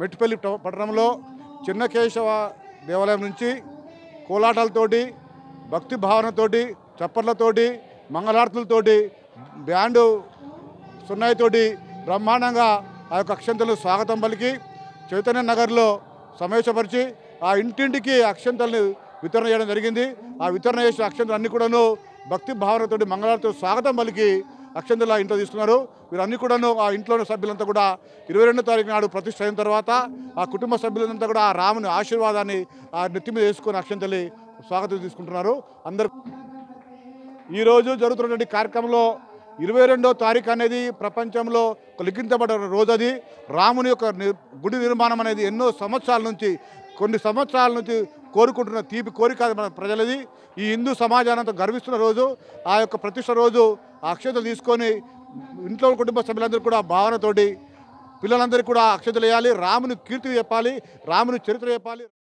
మెట్టిపల్లి ట- పట్టణంలో చిన్న కేశవ దేవాలయం నుంచి కోలాటాలతోటి భక్తి భావనతోటి చప్పట్లతోటి మంగళారతులతోటి బ్యాండు సున్నాయితోటి బ్రహ్మాండంగా ఆ యొక్క అక్షంతలు స్వాగతం పలికి చైతన్య నగర్లో సమావేశపరిచి ఆ ఇంటింటికి అక్షంతల్ని వితరణ చేయడం జరిగింది ఆ వితరణ చేసిన అక్షంతలు అన్ని కూడాను భక్తి భావనతోటి మంగళారతో స్వాగతం పలికి అక్షంతలు ఆ ఇంట్లో తీసుకున్నారు వీరన్నీ కూడాను ఆ ఇంట్లోని సభ్యులంతా కూడా ఇరవై రెండో తారీఖు నాడు ప్రతిష్ఠ అయిన తర్వాత ఆ కుటుంబ సభ్యులంతా కూడా ఆ రాముని ఆశీర్వాదాన్ని ఆ నెత్తి మీద వేసుకొని అక్షంతలి స్వాగతం తీసుకుంటున్నారు అందరు ఈరోజు జరుగుతున్నటువంటి కార్యక్రమంలో ఇరవై రెండో తారీఖు అనేది ప్రపంచంలో ఒక లిఖించబడిన రోజు అది రాముని యొక్క ని- గుడి నిర్మాణం అనేది ఎన్నో సంవత్సరాల నుంచి కొన్ని సంవత్సరాల నుంచి కోరుకుంటున్న తీపి కోరిక అది మన ప్రజలది ఈ హిందూ సమాజానంతా గర్విస్తున్న రోజు ఆ యొక్క ప్రతిష్ట రోజు ఆ అక్షతలు తీసుకొని ఇంట్లో కుటుంబ సభ్యులందరూ కూడా భావనతోటి పిల్లలందరికీ కూడా అక్షతలు వేయాలి రాముని కీర్తి చెప్పాలి రాముని చరిత్ర చెప్పాలి